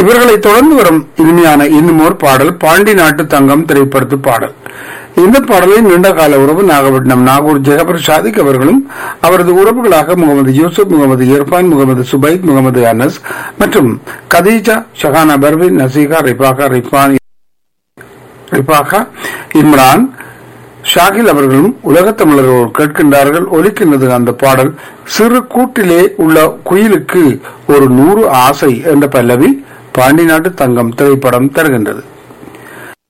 இவர்களை தொடர்ந்து வரும் இனிமையான இன்னுமோர் பாடல் பாண்டி நாட்டு தங்கம் திரைப்படத்து பாடல் இந்த பாடலை நீண்ட கால உறவு நாகப்பட்டினம் நாகூர் ஜெகபர் ஷாதிக் அவர்களும் அவரது உறவுகளாக முகமது யூசுப் முகமது இர்பான் முகமது சுபைத் முகமது அனஸ் மற்றும் கதீஜா ஷஹானா பர்வின் நசீகா ரிபாகா ரிஃபான் ரிபாகா இம்ரான் ஷாகில் அவர்களும் உலகத் தமிழர்கள் கேட்கின்றார்கள் ஒலிக்கின்றது அந்த பாடல் சிறு கூட்டிலே உள்ள குயிலுக்கு ஒரு நூறு ஆசை என்ற பல்லவி பாண்டி நாட்டு தங்கம் திரைப்படம் தருகின்றது